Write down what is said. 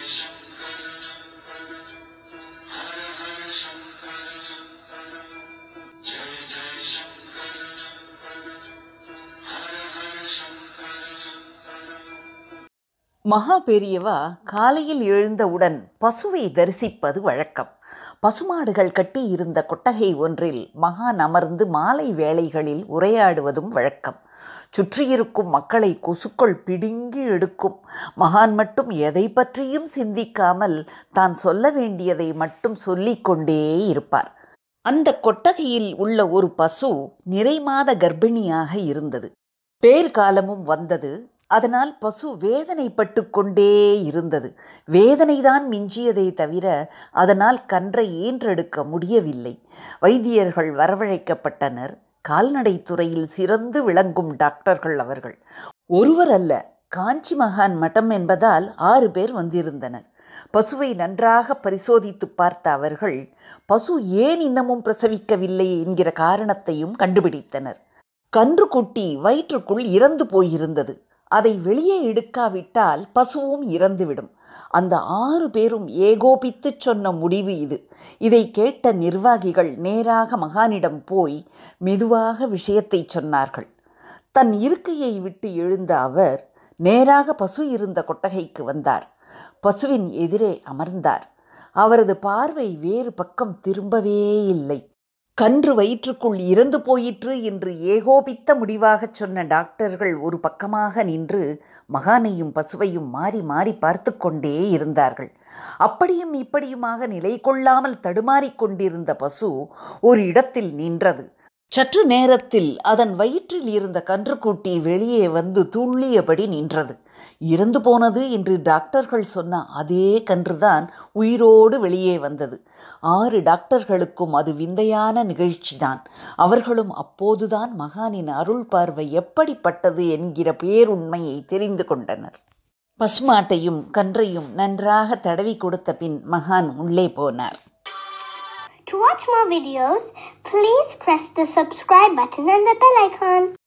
மகா பெரியவா காலையில் எழுந்தவுடன் பசுவை தரிசிப்பது வழக்கம் பசுமாடுகள் கட்டி இருந்த கொட்டகை ஒன்றில் மகான் அமர்ந்து மாலை வேளைகளில் உரையாடுவதும் வழக்கம் சுற்றியிருக்கும் மக்களை கொசுக்கள் பிடுங்கி எடுக்கும் மகான் மட்டும் எதை பற்றியும் சிந்திக்காமல் தான் சொல்ல வேண்டியதை மட்டும் சொல்லிக்கொண்டே இருப்பார் அந்த கொட்டகையில் உள்ள ஒரு பசு நிறைமாத கர்ப்பிணியாக இருந்தது பேர்காலமும் வந்தது அதனால் பசு வேதனைப்பட்டு கொண்டே இருந்தது வேதனைதான் மிஞ்சியதை தவிர அதனால் கன்றை ஈன்றெடுக்க முடியவில்லை வைத்தியர்கள் வரவழைக்கப்பட்டனர் கால்நடை துறையில் சிறந்து விளங்கும் டாக்டர்கள் அவர்கள் ஒருவர் அல்ல காஞ்சி மகான் மட்டம் என்பதால் ஆறு பேர் வந்திருந்தனர் பசுவை நன்றாக பரிசோதித்து பார்த்த அவர்கள் பசு ஏன் இன்னமும் பிரசவிக்கவில்லை என்கிற காரணத்தையும் கண்டுபிடித்தனர் கன்றுக்குட்டி வயிற்றுக்குள் இறந்து போயிருந்தது அதை வெளியே எடுக்காவிட்டால் பசுவும் இறந்துவிடும் அந்த ஆறு பேரும் ஏகோபித்துச் சொன்ன முடிவு இது இதை கேட்ட நிர்வாகிகள் நேராக மகானிடம் போய் மெதுவாக விஷயத்தை சொன்னார்கள் தன் இருக்கையை விட்டு எழுந்த அவர் நேராக பசு இருந்த கொட்டகைக்கு வந்தார் பசுவின் எதிரே அமர்ந்தார் அவரது பார்வை வேறு பக்கம் திரும்பவே இல்லை கன்று வயிற்றுக்குள் இறந்து போயிற்று என்று ஏகோபித்த முடிவாகச் சொன்ன டாக்டர்கள் ஒரு பக்கமாக நின்று மகானையும் பசுவையும் மாறி மாறி பார்த்து கொண்டே இருந்தார்கள் அப்படியும் இப்படியுமாக நிலை கொள்ளாமல் தடுமாறிக் கொண்டிருந்த பசு ஒரு இடத்தில் நின்றது சற்று நேரத்தில் அதன் வயிற்றில் இருந்த கன்றுக்குட்டி வெளியே வந்து துள்ளியபடி நின்றது இறந்து போனது என்று டாக்டர்கள் சொன்ன அதே கன்றுதான் உயிரோடு வெளியே வந்தது ஆறு டாக்டர்களுக்கும் அது விந்தையான நிகழ்ச்சிதான் அவர்களும் அப்போதுதான் மகானின் அருள் பார்வை எப்படிப்பட்டது என்கிற பேருண்மையை தெரிந்து கொண்டனர் பசுமாட்டையும் கன்றையும் நன்றாக தடவி கொடுத்த பின் மகான் உள்ளே போனார் To watch more videos, please press the subscribe button and the bell icon.